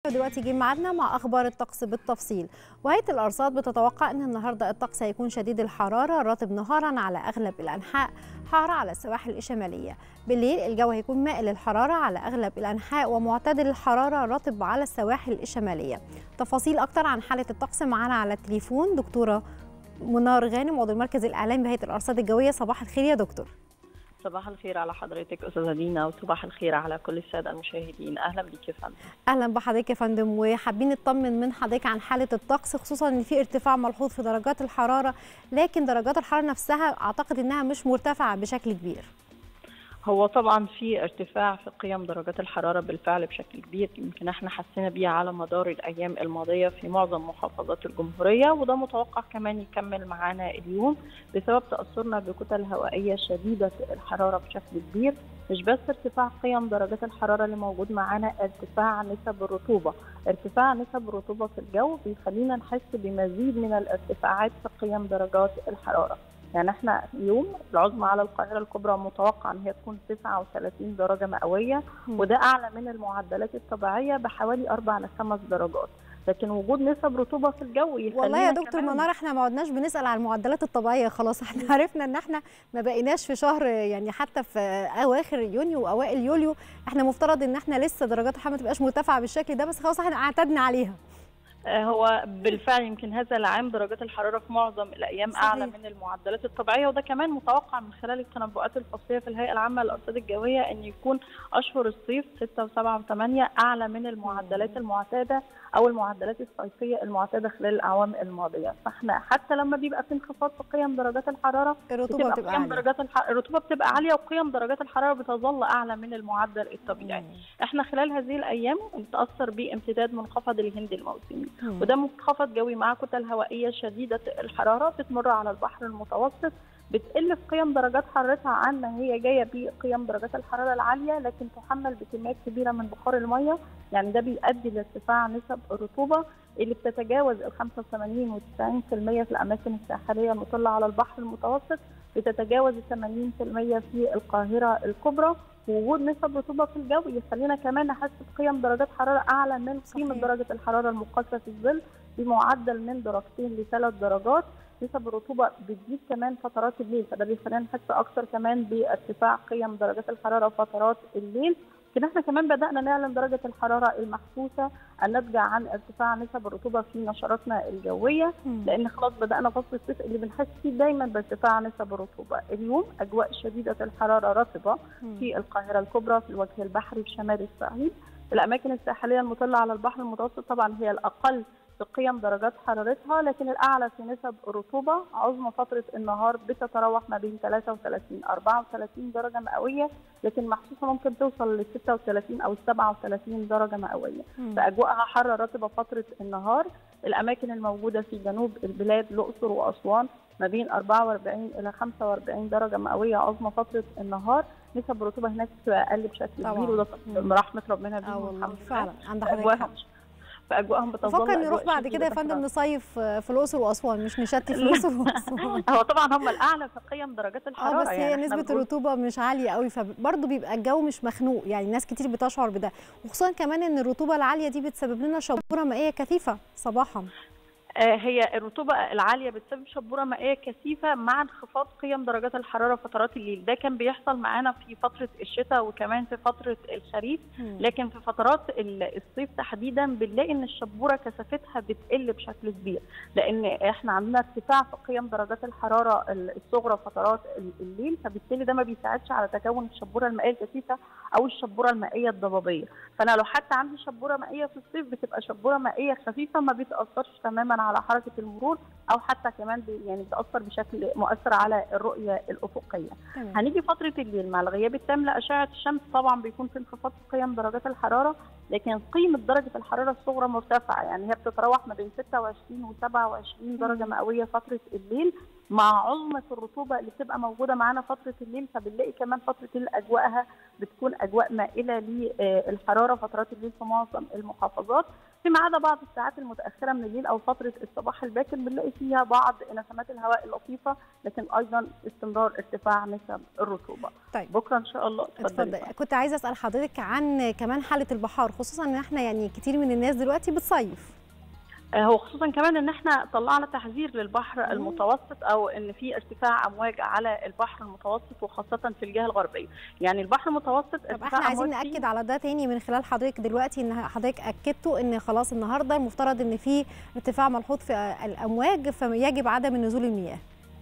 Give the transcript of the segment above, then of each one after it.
ودلوقتي جه ميعادنا مع اخبار الطقس بالتفصيل وهيئه الارصاد بتتوقع ان النهارده الطقس هيكون شديد الحراره رطب نهارا على اغلب الانحاء حاره على السواحل الشماليه بالليل الجو هيكون مائل للحراره على اغلب الانحاء ومعتدل الحراره رطب على السواحل الشماليه تفاصيل اكتر عن حاله الطقس معانا على التليفون دكتوره منار غانم عضو المركز الاعلامي بهيئه الارصاد الجويه صباح الخير يا دكتور صباح الخير على حضرتك استاذه دينا وصباح الخير على كل الساده المشاهدين اهلا بيك يا فندم اهلا بحضرتك يا فندم وحابين نطمن من حضرتك عن حاله الطقس خصوصا ان في ارتفاع ملحوظ في درجات الحراره لكن درجات الحراره نفسها اعتقد انها مش مرتفعه بشكل كبير هو طبعا في ارتفاع في قيم درجات الحراره بالفعل بشكل كبير يمكن احنا حسينا بيه على مدار الايام الماضيه في معظم محافظات الجمهوريه وده متوقع كمان يكمل معانا اليوم بسبب تاثرنا بكتل هوائيه شديده الحراره بشكل كبير مش بس ارتفاع قيم درجات الحراره اللي موجود معانا ارتفاع نسب الرطوبه ارتفاع نسب الرطوبه في الجو بيخلينا نحس بمزيد من الارتفاعات في قيم درجات الحراره يعني احنا يوم العظمى على القاهره الكبرى متوقع ان هي تكون 39 درجه مئويه وده اعلى من المعدلات الطبيعيه بحوالي 4 ل 5 درجات لكن وجود نسب رطوبه في الجو والله يا دكتور منار احنا ما عدناش بنسال على المعدلات الطبيعيه خلاص احنا عرفنا ان احنا ما بقيناش في شهر يعني حتى في اواخر يونيو واوائل يوليو احنا مفترض ان احنا لسه درجات الحراره ما تبقاش مرتفعه بالشكل ده بس خلاص احنا اعتدنا عليها هو بالفعل يمكن هذا العام درجات الحراره في معظم الايام صحيح. اعلى من المعدلات الطبيعيه وده كمان متوقع من خلال التنبؤات الفصليه في الهيئه العامه للارصاد الجويه ان يكون اشهر الصيف 6 و7 و8 اعلى من المعدلات المعتاده او المعدلات الصيفيه المعتاده خلال الاعوام الماضيه فاحنا حتى لما بيبقى في انخفاض في قيم درجات الحراره الرطوبه بتبقى, بتبقى قيم درجات الح... الرطوبه بتبقى عاليه وقيم درجات الحراره بتظل اعلى من المعدل الطبيعي مم. احنا خلال هذه الايام بنتاثر بامتداد منخفض الهند الموسمي مم. وده منخفض جوي مع كتل هوائيه شديده الحراره بتمر على البحر المتوسط بتقل في قيم درجات حرارتها عن ما هي جايه بقيم درجات الحراره العاليه لكن تحمل بكميات كبيره من بخار الميه يعني ده بيؤدي لارتفاع نسب الرطوبه اللي بتتجاوز ال 85 و 90% في الاماكن الساحليه المطله على البحر المتوسط بتتجاوز ال 80% في القاهره الكبرى وجود نسب رطوبه في الجو يخلينا كمان نحس بقيم درجات حراره اعلى من قيمه درجه الحراره المقاسه في الظل بمعدل من درجتين لثلاث درجات نسب الرطوبه بتزيد كمان فترات الليل فده بيخلينا نحس اكثر كمان بارتفاع قيم درجات الحراره فترات الليل لكن احنا كمان بدانا نعلن درجه الحراره المحسوسه الناتجه عن ارتفاع نسب الرطوبه في نشراتنا الجويه لان خلاص بدانا فصل الصيف اللي بنحس فيه دايما بارتفاع نسب الرطوبه اليوم اجواء شديده الحراره رطبه في القاهره الكبرى في الوجه البحري في شمال الصعيد الاماكن الساحليه المطله على البحر المتوسط طبعا هي الاقل في قيم درجات حرارتها لكن الاعلى في نسب الرطوبه عظمى فتره النهار بتتراوح ما بين 33 34 درجه مئويه لكن محسوسه ممكن توصل ل 36 او 37 درجه مئويه فاجواءها حاره رطبه فتره النهار الاماكن الموجوده في جنوب البلاد الاقصر واسوان ما بين 44 الى 45 درجه مئويه عظمى فتره النهار نسب الرطوبه هناك بتبقى اقل بشكل كبير وده رحمه ربنا بيهم الحمد لله فعلا عند حضرتك فاجواءهم بتظل بفكر نروح بعد كده يا فندم نصيف في الاقصر واسوان مش نشتي في الاقصر واسوان هو طبعا هم الاعلى في قيم درجات الحراره اه بس هي يعني نسبه الرطوبه مش عاليه قوي فبرضه بيبقى الجو مش مخنوق يعني ناس كتير بتشعر بده وخصوصا كمان ان الرطوبه العاليه دي بتسبب لنا شبوره مائيه كثيفه صباحا هي الرطوبة العالية بتسبب شبورة مائية كثيفة مع انخفاض قيم درجات الحرارة فترات الليل ده كان بيحصل معانا في فترة الشتاء وكمان في فترة الخريف لكن في فترات الصيف تحديدا بنلاقي ان الشبورة كثافتها بتقل بشكل كبير لان احنا عندنا ارتفاع في قيم درجات الحرارة الصغرى فترات الليل فبالتالي ده ما بيساعدش على تكون الشبورة المائية الكثيفة او الشبورة المائية الضبابية فانا لو حتى عندي شبورة مائية في الصيف بتبقى شبورة مائية خفيفة ما بتأثرش تماما على حركه المرور او حتى كمان يعني بتاثر بشكل مؤثر على الرؤيه الافقيه. تمام. هنيجي فتره الليل مع الغياب التام لاشعه الشمس طبعا بيكون في انخفاض في قيم درجات الحراره لكن قيمه درجه الحراره الصغرى مرتفعه يعني هي بتتراوح ما بين 26 و 27 درجه مئويه فتره الليل مع عظمه الرطوبه اللي بتبقى موجوده معانا فتره الليل فبنلاقي كمان فتره الليل اجواءها بتكون اجواء مائله للحراره فترات الليل في معظم المحافظات فيما عدا بعض الساعات المتاخره من الليل او فتره الصباح الباكر بنلاقي فيها بعض نسمات الهواء اللطيفه لكن ايضا استمرار ارتفاع نسب الرطوبه. طيب بكره ان شاء الله اتفضل كنت عايزه اسال حضرتك عن كمان حاله البحار خصوصا ان احنا يعني كتير من الناس دلوقتي بتصيف. هو خصوصا كمان ان احنا طلعنا تحذير للبحر المتوسط او ان في ارتفاع امواج على البحر المتوسط وخاصه في الجهه الغربيه يعني البحر المتوسط طب احنا عايزين ناكد على ده تاني من خلال حضرتك دلوقتي ان حضرتك اكدتوا ان خلاص النهارده المفترض ان في ارتفاع ملحوظ في الامواج فيجب عدم نزول المياه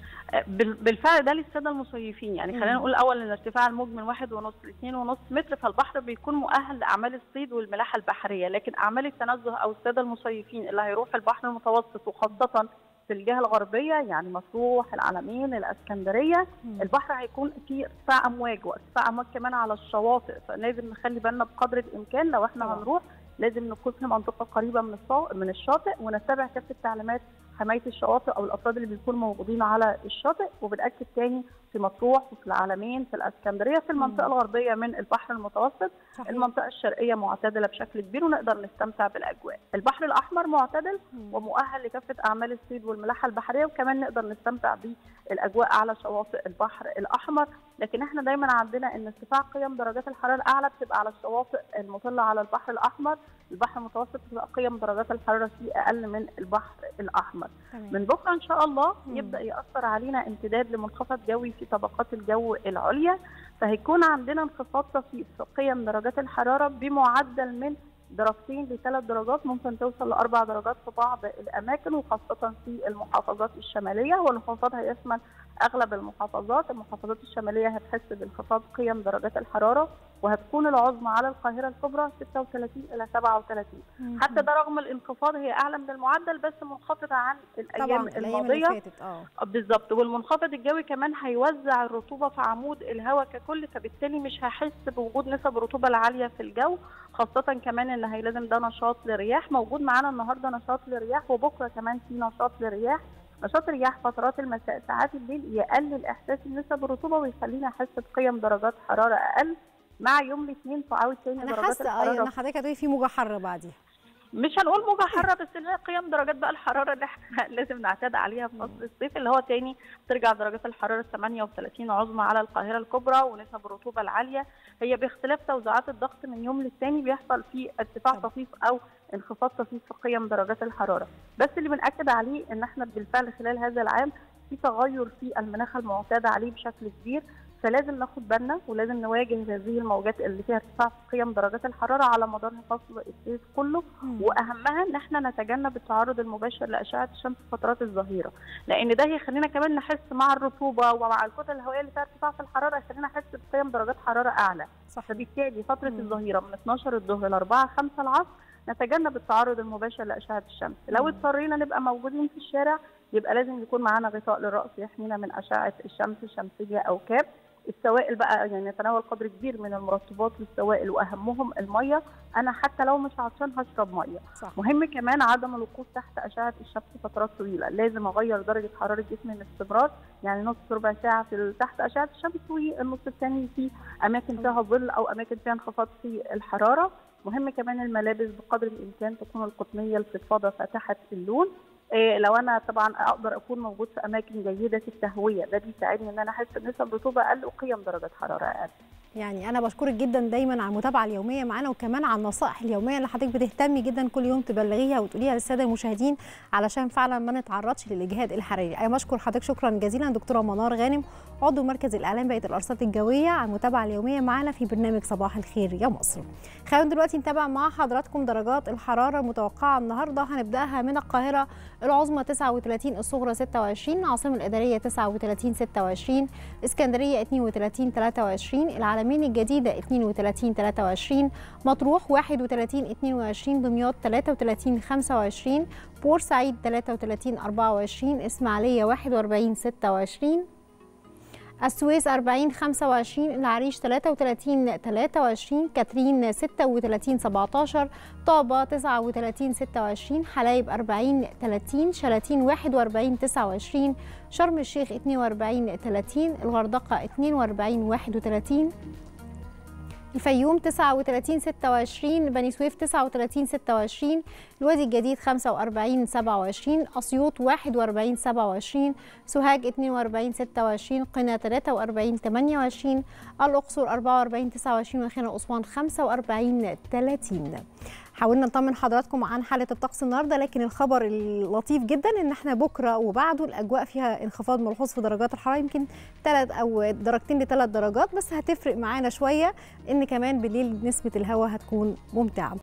بالفعل ده للساده المصيفين يعني خلينا نقول الاول ان ارتفاع الموج من واحد ونص لاثنين ونص متر فالبحر بيكون مؤهل لاعمال الصيد والملاحه البحريه لكن اعمال التنزه او الساده المصيفين اللي هيروح البحر المتوسط وخاصه في الجهه الغربيه يعني مطروح العلمين الاسكندريه مم. البحر هيكون فيه ارتفاع امواج وارتفاع امواج كمان على الشواطئ فلازم نخلي بالنا بقدر الامكان لو احنا هنروح لازم نكون في منطقه قريبه من من الشاطئ ونتبع كافه تعليمات حمايه الشواطئ او الافراد اللي بيكونوا موجودين على الشاطئ وبناكد تاني في مطروح وفي العلمين في الاسكندريه في المنطقه مم. الغربيه من البحر المتوسط صحيح. المنطقه الشرقيه معتدله بشكل كبير ونقدر نستمتع بالاجواء البحر الاحمر معتدل مم. ومؤهل لكافه اعمال الصيد والملاحه البحريه وكمان نقدر نستمتع بالاجواء على شواطئ البحر الاحمر لكن احنا دايما عندنا ان ارتفاع قيم درجات الحراره الاعلى بتبقى على الشواطئ المطله على البحر الاحمر البحر المتوسط بتبقى قيم درجات الحراره فيه اقل من البحر الاحمر تمام. من بكره ان شاء الله مم. يبدا ياثر علينا امتداد لمنخفض جوي في طبقات الجو العليا فهيكون عندنا انخفاض طفيف في قيم درجات الحراره بمعدل من درجتين لثلاث درجات ممكن توصل لاربع درجات في بعض الاماكن وخاصه في المحافظات الشماليه والانخفاض هيشمل اغلب المحافظات، المحافظات الشماليه هتحس بانخفاض قيم درجات الحراره وهتكون العظمى على القاهره الكبرى 36 الى 37 مم. حتى ده رغم الانخفاض هي اعلى من المعدل بس منخفضه عن الايام الماضيه اه بالظبط والمنخفض الجوي كمان هيوزع الرطوبه في عمود الهواء ككل فبالتالي مش هحس بوجود نسب الرطوبه العاليه في الجو خاصه كمان ان هيلازم ده نشاط لرياح موجود معانا النهارده نشاط لرياح وبكره كمان في نشاط لرياح نشاط رياح فترات المساء ساعات الليل يقلل احساس نسب الرطوبه ويخلينا احس بقيم درجات حراره اقل مع يوم الاثنين تعود تاني انا درجات حاسه الحراره ان حضرتك هتقولي في موجه حاره بعديها مش هنقول موجه حاره بس اللي هي قيم درجات بقى الحراره اللي احنا لازم نعتاد عليها في فصل الصيف اللي هو تاني ترجع درجات الحراره 38 عظمى على القاهره الكبرى ونسب الرطوبه العاليه هي باختلاف توزيعات الضغط من يوم للتاني بيحصل فيه ارتفاع طفيف او انخفاض طفيف في قيم درجات الحراره بس اللي بنأكد عليه ان احنا بالفعل خلال هذا العام في تغير في المناخ المعتاد عليه بشكل كبير فلازم ناخد بالنا ولازم نواجه هذه الموجات اللي فيها ارتفاع في قيم درجات الحراره على مدار فصل الصيف كله مم. واهمها ان احنا نتجنب التعرض المباشر لاشعه الشمس في فترات الظهيره لان ده هيخلينا كمان نحس مع الرطوبه ومع الكتل الهوائيه اللي فيها ارتفاع في الحراره هيخلينا نحس بقيم درجات حراره اعلى صح فبالتالي فتره مم. الظهيره من 12 الظهر ل 4 5 العصر نتجنب التعرض المباشر لاشعه الشمس لو مم. اضطرينا نبقى موجودين في الشارع يبقى لازم يكون معانا غطاء للراس يحمينا من اشعه الشمس الشمسيه او كاب السوائل بقى يعني نتناول قدر كبير من المرطبات والسوائل واهمهم الميه انا حتى لو مش عطشان هشرب ميه صح مهم كمان عدم الوقوف تحت اشعه الشمس فترات طويله لازم اغير درجه حراره جسمي باستمرار يعني نص ربع ساعه في تحت اشعه الشمس والنص الثاني في اماكن فيها ظل او اماكن فيها انخفاض في الحراره مهم كمان الملابس بقدر الامكان تكون القطنيه الفضفاضه فاتحه اللون إيه لو انا طبعا اقدر اكون موجود في اماكن جيده التهويه ده بيساعدني ان انا احس بنسب رطوبه اقل وقيم درجه حراره اقل يعني انا بشكرك جدا دايما على المتابعه اليوميه معانا وكمان على النصائح اليوميه اللي حضرتك بتهتمي جدا كل يوم تبلغيها وتقوليها للساده المشاهدين علشان فعلا ما نتعرضش للاجهاد الحراري انا بشكر حضرتك شكرا جزيلا دكتوره منار غانم عضو مركز الاعلام بيئه الارصاد الجويه على المتابعه اليوميه معانا في برنامج صباح الخير يا مصر خلينا دلوقتي نتابع مع حضراتكم درجات الحراره المتوقعه النهارده هنبداها من القاهره العظمى 39 الصغرى 26 العاصمه الاداريه 39 26 اسكندريه 32 23 العالمين الجديده 32 23 مطروح 31 22 دمياط 33 25 بورسعيد 33 24 اسماعيليه 41 26 السويس 40 25 العريش 33 23 كاترين 36 17 طابة 39 26 حلايب 40 30 شلاتين 41 29 شرم الشيخ 42 30 الغردقة 42 31 الفيوم 39 26 بني سويف 39 26 الوادي الجديد 45 27 اسيوط 41 27 سوهاج 42 26 قنا 43 28 الاقصر 44 29 واخيرا اسوان 45 30 حاولنا نطمن حضراتكم عن حاله الطقس النهارده لكن الخبر اللطيف جدا ان احنا بكره وبعده الاجواء فيها انخفاض ملحوظ في درجات الحراره يمكن ثلاث او درجتين لثلاث درجات بس هتفرق معانا شويه ان كمان بالليل نسبه الهواء هتكون ممتعه